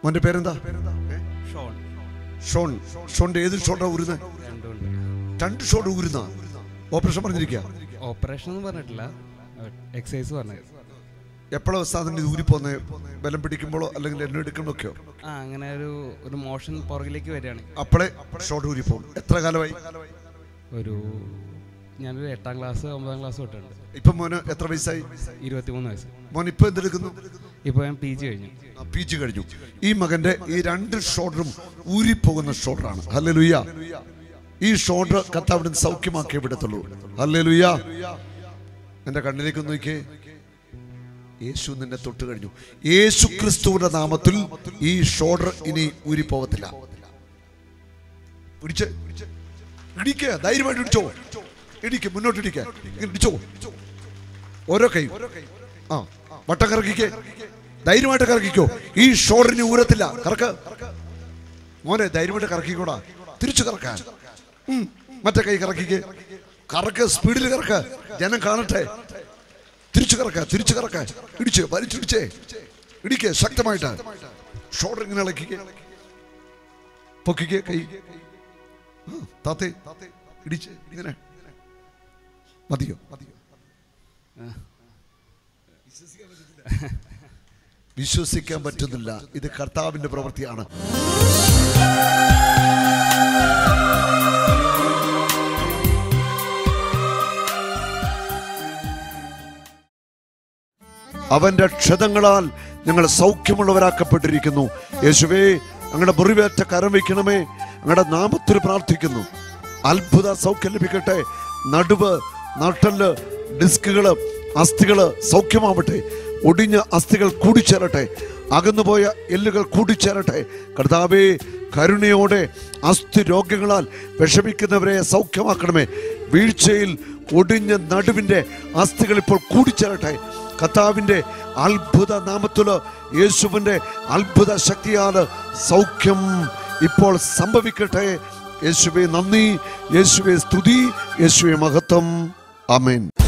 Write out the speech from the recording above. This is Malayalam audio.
മോന്റെ പേരെന്താ ഏ? ഷോൺ ഷോൺ ഷോണിന്റെ ഏത് ഷോട്ടാ ഊരുന്നത് രണ്ടുമുണ്ട് രണ്ട് ഷോട്ട് ഊരുന്ന ഓപ്പറേഷൻ പറഞ്ഞിരിക്കുക ഓപ്പറേഷൻ ഒന്നും പറഞ്ഞിട്ടില്ല എക്സസൈസ് പറഞ്ഞത് എപ്പോഴോ സാധനം ഇത് ഊരിപ്പോന്നെ ബലം പിടിക്കുമ്പോഴോ അല്ലെങ്കിൽ എണ്ണ എടുക്കുമ്പോഴൊക്കെയോ ആ അങ്ങനെ ഒരു ഒരു മോഷൻ പുറകിലേക്ക് വരികയാണ് അപ്പോഴേ ഷോട്ട് ഊരിപ്പോകും എത്ര കാലമായി ഒരു ഞാനൊരു എട്ടാം ക്ലാസ് ഒമ്പതാം ക്ലാസ് തൊട്ടുണ്ട് ഇപ്പൊ മോന് എത്ര വയസ്സായി ഇരുപത്തിമൂന്ന് വയസ്സ് മോൻ ഇപ്പൊ എന്തെടുക്കുന്നു ഇപ്പോൾ ഞാൻ പി ജി കഴിഞ്ഞു പി ജി കഴിഞ്ഞു ഈ മകന്റെ ഈ രണ്ട് ഷോൾഡറും ഊരിപ്പോകുന്ന ഷോൾഡറാണ് ഹല്ലേ ലുയ്യ ഈ ഷോൾഡർ കത്താവിടുന്ന് സൗഖ്യമാക്കിയേ വിടത്തുള്ളൂ ഹല്ലേ ലുയ്യ എന്റെ കണ്ണിലേക്ക് ഒന്ന് നോക്കിയേ യേശു നിന്നെ തൊട്ട് കഴിഞ്ഞു യേശു ക്രിസ്തുവിന്റെ നാമത്തിൽ ഈ ഷോൾഡർ ഇനി ഊരിപ്പോകത്തില്ല പിടിച്ച് ഇടിക്കുക ധൈര്യമായിട്ട് ഇടിച്ചോ ഇടിക്ക് മുന്നോട്ട് ഇടിക്ക ഇടിച്ചോ ഓരോ കൈ ആ വട്ടം കറക്കിക്കേ ധൈര്യമായിട്ട് കറക്കിക്കോ ഈ ഷോൾഡറിന് ഊരത്തില്ല കറക്ക മോനെ ധൈര്യമായിട്ട് കറക്കിക്കോടാ തിരിച്ചു കറക്കാൻ ഉം. മറ്റേ കൈ കറക്കിക്കേ കറക്ക് സ്പീഡിൽ കറക്ക ജനം കാണട്ടെ തിരിച്ചു കറക്ക തിരിച്ചു കറക്ക ഇടിച്ച് വലിച്ചിടിച്ചേ ഇടിക്ക് ശക്തമായിട്ട് ഷോൾഡർ ഇങ്ങനെ ഇളക്കിക്കേ പൊക്കിക്കേ കൈ ആ, താത്തേ ഇടിച്ച് ഇങ്ങനെ മതിയോ മതിയോ വിശ്വസിക്കാൻ പറ്റുന്നില്ല ഇത് കർത്താവിന്റെ പ്രവൃത്തിയാണ് അവന്റെ ക്ഷതങ്ങളാൽ ഞങ്ങൾ സൗഖ്യമുള്ളവരാക്കപ്പെട്ടിരിക്കുന്നു യേശുവേ ഞങ്ങളുടെ മുറിവേറ്റ കരം വയ്ക്കണമേ ഞങ്ങളുടെ നാമത്തിൽ പ്രാർത്ഥിക്കുന്നു അത്ഭുത സൗഖ്യം ലഭിക്കട്ടെ നടുവ് നട്ടല് ഡിസ്കുകള് അസ്ഥികള് സൗഖ്യമാവട്ടെ ഒടിഞ്ഞ അസ്ഥികൾ കൂടിച്ചേരട്ടെ അകന്നുപോയ എല്ലുകൾ കൂടിച്ചേരട്ടെ കർത്താവേ കരുണയോടെ അസ്ഥി രോഗങ്ങളാൽ വിഷമിക്കുന്നവരെ സൗഖ്യമാക്കണമേ വീഴ്ചയിൽ ഒടിഞ്ഞ നടുവിൻ്റെ അസ്ഥികൾ ഇപ്പോൾ കൂടിച്ചേരട്ടെ കർത്താവിൻ്റെ അത്ഭുത നാമത്തില് യേശുവിൻ്റെ അത്ഭുത ശക്തിയാല് സൗഖ്യം ഇപ്പോൾ സംഭവിക്കട്ടെ യേശുവെ നന്ദി യേശുവെ സ്തുതി യേശുവെ മഹത്വം അമേൻ